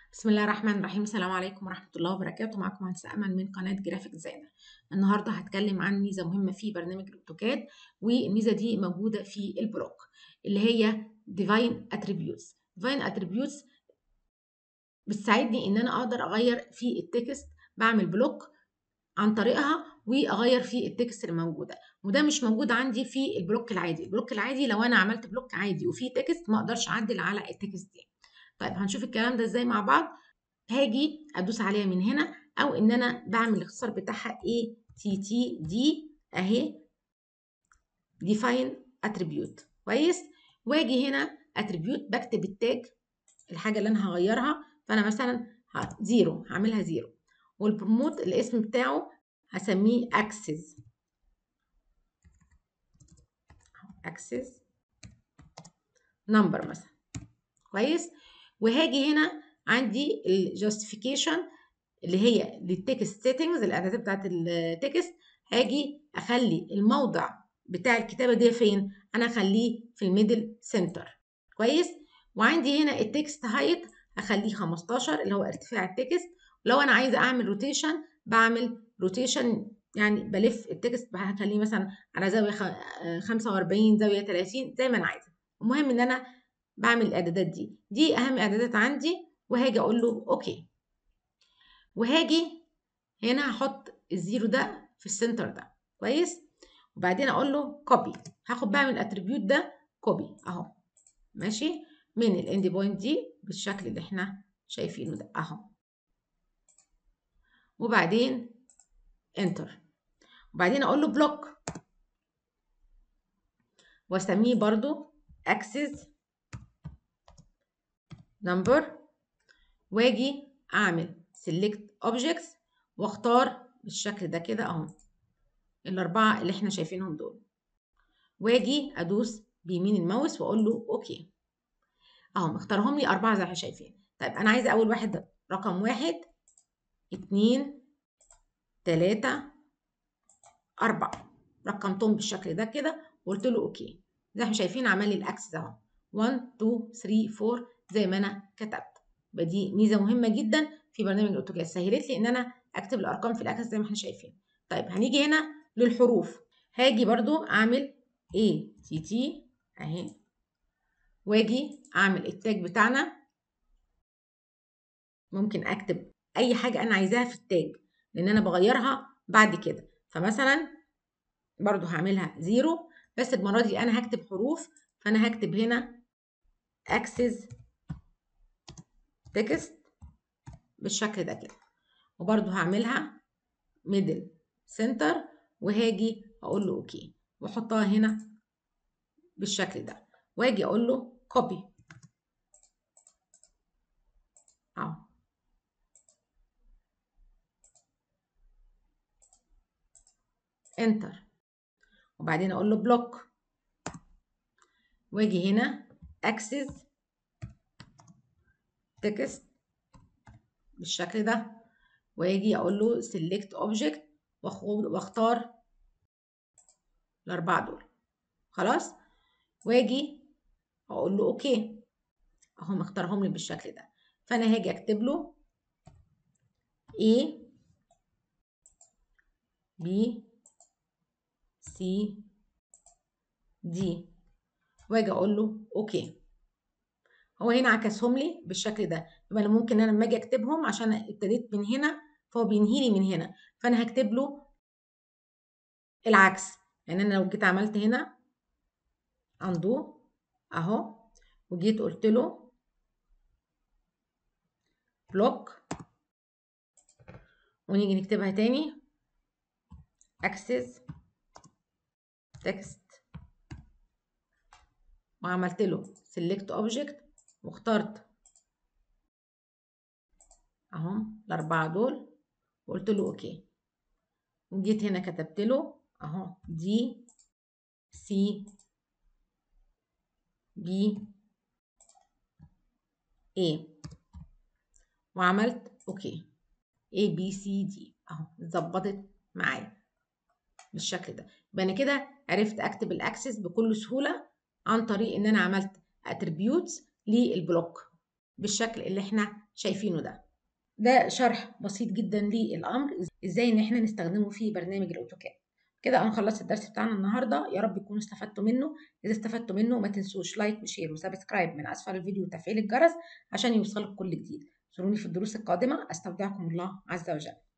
بسم الله الرحمن الرحيم السلام عليكم ورحمة الله وبركاته معكم مهندسة أمل من قناة جرافيك ديزاينر النهاردة هتكلم عن ميزة مهمة في برنامج الأوتوكاد والميزة دي موجودة في البلوك اللي هي Divine Attributes Divine Attributes بتساعدني إن أنا أقدر أغير في التكست بعمل بلوك عن طريقها واغير في التكست اللي موجوده وده مش موجود عندي في البلوك العادي البلوك العادي لو انا عملت بلوك عادي وفيه تكست ما اقدرش اعدل على التكست دي طيب هنشوف الكلام ده ازاي مع بعض هاجي ادوس عليها من هنا او ان انا بعمل الاختصار بتاعها A T T D اهي define attribute كويس واجي هنا attribute بكتب التاج الحاجه اللي انا هغيرها فانا مثلا زيرو هعملها زيرو والبروموت الاسم بتاعه هسميه اكسس اكسس نمبر مثلا كويس وهاجي هنا عندي الجاستيفيكيشن اللي هي للتكست سيتنجز الاعدادات بتاعت التكست هاجي اخلي الموضع بتاع الكتابه دي فين انا اخليه في الميدل سنتر كويس وعندي هنا التكست هايت هخليه 15 اللي هو ارتفاع التكست ولو انا عايزه اعمل روتيشن بعمل روتيشن يعني بلف التكست هخليه مثلا على زاويه 45 زاويه 30 زي ما انا عايزه المهم ان انا بعمل الاعدادات دي دي اهم اعدادات عندي وهاجي اقول له اوكي وهاجي هنا هحط الزيرو ده في السنتر ده كويس وبعدين اقول له كوبي هاخد بقى من الاتريبيوت ده كوبي اهو ماشي من الاند بوينت دي بالشكل اللي احنا شايفينه ده اهو وبعدين انتر وبعدين اقول له بلوك واسميه برضو اكسس نمبر واجي اعمل سيلكت اوبجكتس واختار بالشكل ده كده اهو الاربعه اللي احنا شايفينهم دول واجي ادوس بيمين الماوس واقول له اوكي اهو مختارهم لي اربعه زي ما احنا شايفين طيب انا عايزه اول واحد ده رقم واحد اتنين تلاته اربعه رقمتهم بالشكل ده كده وقلت له اوكي زي ما احنا شايفين عمل لي الاكسس اهو 1 2 3 4 زي ما انا كتبت يبقى دي ميزه مهمه جدا في برنامج الاوتوكاد سهلت لي ان انا اكتب الارقام في الاكسس زي ما احنا شايفين طيب هنيجي هنا للحروف هاجي برضو اعمل A T T اهي واجي اعمل التاج بتاعنا ممكن اكتب اي حاجه انا عايزاها في التاج لان انا بغيرها بعد كده فمثلا برضو هعملها زيرو بس المره دي انا هكتب حروف فانا هكتب هنا اكسس تكست بالشكل ده كده وبرضو هعملها ميدل سنتر وهاجي اقول له اوكي واحطها هنا بالشكل ده واجي اقول له كوبي اهو انتر وبعدين اقول له بلوك واجي هنا اكسس تكست بالشكل ده واجي اقول له سيلكت اوبجكت واختار الاربعه دول خلاص واجي اقول له اوكي اهو مختارهم لي بالشكل ده فانا هاجي اكتب له A B C D واجي اقول له اوكي هو هنا عكسهم لي بالشكل ده يبقى انا ممكن انا لما اجي اكتبهم عشان ابتديت من هنا فهو بينهي لي من هنا فانا هكتب له العكس يعني انا لو جيت عملت هنا اندو اهو وجيت قلت له بلوك ونيجي نكتبها تاني اكسس تكست وعملت له سيلكت اوبجكت واخترت اهو الاربعه دول وقلت له اوكي وجيت هنا كتبت له اهو دي سي بي اي وعملت اوكي A B C D اهو اتظبطت معايا بالشكل ده يبقى انا كده عرفت اكتب الاكسس بكل سهوله عن طريق ان انا عملت اتريبيوتس للبلوك بالشكل اللي احنا شايفينه ده ده شرح بسيط جدا للامر ازاي ان احنا نستخدمه في برنامج الاوتوكاد كده انا خلصت الدرس بتاعنا النهارده يا رب تكونوا استفدتوا منه اذا استفدتوا منه ما تنسوش لايك وشير وسبسكرايب من اسفل الفيديو وتفعيل الجرس عشان يوصلك كل جديد زوروني في الدروس القادمه استودعكم الله عز وجل